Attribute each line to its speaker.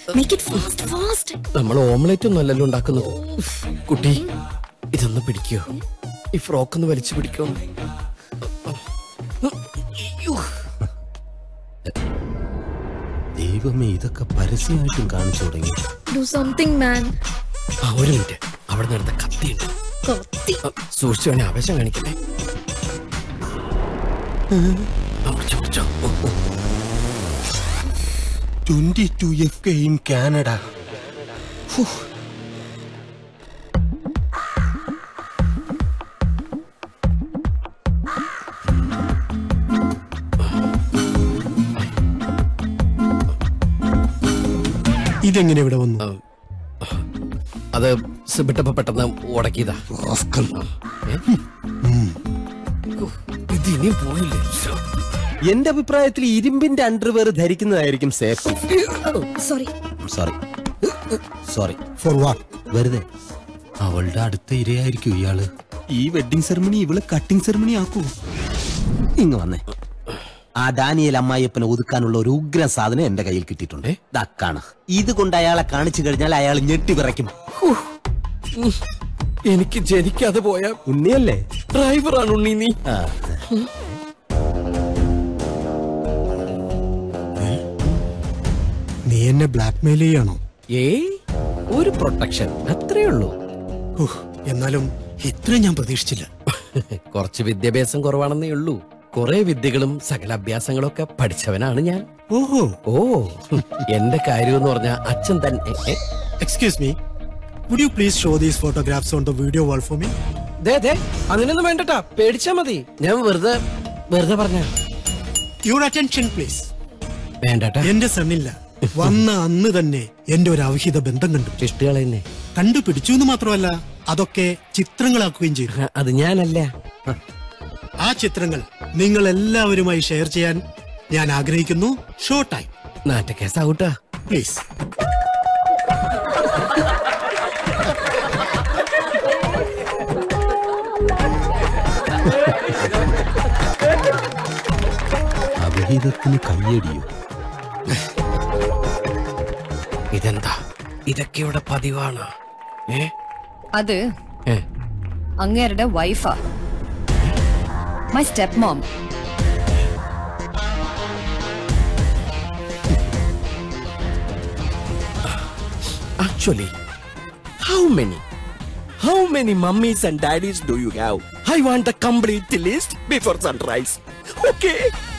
Speaker 1: Make it fast fast
Speaker 2: നമ്മൾ omelette ഒന്നും അല്ലല്ലോ ഉണ്ടാക്കുന്നത് കുട്ടി ഇതൊന്ന് പിടിക്കോ ഈ ഫ്രോക്ക് ഒന്ന് വലിച്ചു പിടിക്കോ
Speaker 3: ദൈവമേ ഇതൊക്കെ പരസ്യമായിട്ടും കാണിച്ചു തുടങ്ങി
Speaker 1: ഡു സംതിങ് മാൻ
Speaker 2: ആ ഒരു മിനിറ്റ് അവിടെ നടന്ന കത്തിയുണ്ട്
Speaker 1: കത്തി
Speaker 2: ആ, സൂക്ഷിച്ചു വേണേ ആവേശം കാണിക്കട്ടെ ആ, പിടിച്ചോ, പിടിച്ചോ. ഓ, ഓ.
Speaker 3: Twenty two F K in Canada
Speaker 4: ഇതെങ്ങനെ ഇവിടെ വന്നു
Speaker 2: അത് സിബിട്ടപ്പോ പെട്ടെന്ന് ഉടക്കിയതാ ഏ? ഓ, ഇത് ഇനിയും പോയില്ലേ ശ്ശോ.
Speaker 3: എന്റെ അഭിപ്രായത്തിൽ ഇരുമ്പിന്റെ അണ്ടർവെയർ ധരിക്കുന്നതായിരിക്കും safe
Speaker 1: sorry
Speaker 3: sorry sorry
Speaker 4: for what
Speaker 3: വെറുതെ അവളുടെ അടുത്ത ഇരയായിരിക്കും ഇയാള് ഈ വെഡിങ് സെറമണി ഇവള് കട്ടിംഗ് സെറമണി ആക്കൂ ഇങ്ങ് വന്നേ ആ ഡാനിയൽ അമ്മായിയപ്പനെ ഒതുക്കാനുള്ള ഒരു ഉഗ്ര സാധനം എന്റെ കയ്യിൽ കിട്ടിയിട്ടുണ്ട് ദക്കാണ് ഇത് കൊണ്ട് അയാളെ കാണിച്ചു കഴിഞ്ഞാൽ അയാൾ ഞെട്ടി വിറയ്ക്കും
Speaker 2: ഉം. എനിക്ക് ജനിക്കാതെ പോയ
Speaker 3: ഉണ്ണിയല്ലേ
Speaker 2: ഡ്രൈവറാണ് ഉണ്ണി നീ
Speaker 3: ആ.
Speaker 4: നീ എന്നെ ബ്ലാക്ക്മെയിൽ ചെയ്യാണോ
Speaker 2: ഏയ് ഒരു പ്രൊട്ടക്ഷൻ അത്രേ ഉള്ളൂ
Speaker 4: ഉഹ്, എന്നാലും ഇത്ര ഞാൻ പ്രതീക്ഷിച്ചില്ല
Speaker 2: കുറച്ച് വിദ്യാഭ്യാസം കുറവാണെന്നേ ഉള്ളൂ കുറെ വിദ്യകളും സകല അഭ്യാസങ്ങളും ഒക്കെ പഠിച്ചവനാണ് ഞാൻ
Speaker 4: ഓഹോ
Speaker 2: ഓ എന്റെ കാര്യം എന്ന് പറഞ്ഞ അച്ഛൻ തന്നെ ഏ,
Speaker 4: excuse me would you please show these photographs on the video wall for me
Speaker 2: ദേ, ദേ, അങ്ങനെയൊന്നും വേണ്ടട്ടാ പേടിച്ചാ മതി ഞാൻ വെറുതെ വെറുതെ പറഞ്ഞ
Speaker 4: യുവർ അറ്റൻഷൻ പ്ലീസ്
Speaker 2: വേണ്ടട്ടാ
Speaker 4: എന്റെ സണ്ണില്ല വന്ന അന്ന് തന്നെ എന്റെ ഒരു അവിഹിത ബന്ധം കണ്ടു
Speaker 2: ഇഷ്ടുകളെ തന്നെ
Speaker 4: കണ്ടുപിടിച്ചു എന്ന് മാത്രമല്ല അതൊക്കെ ചിത്രങ്ങളാക്കുകയും ചെയ്തു
Speaker 2: അത് ഞാനല്ല
Speaker 4: ആ ചിത്രങ്ങൾ നിങ്ങൾ എല്ലാവരുമായി ഷെയർ ചെയ്യാൻ ഞാൻ ആഗ്രഹിക്കുന്നു ഷോ ടൈം
Speaker 2: നാട്ടക്കേസാവൂട്ടാ
Speaker 4: പ്ലീസ്
Speaker 3: അഭിഹിതത്തിന് കയ്യടിയോ
Speaker 2: ഇതെന്താ ഇതൊക്കെ ഇവിടെ പതിവാണ് ഏ
Speaker 5: അത്
Speaker 2: ഏ
Speaker 5: അങ്ങേരുടെ വൈഫാ my step mom
Speaker 2: Actually, how many? How many mummies and daddies do you have? I want the complete list before sunrise. Okay?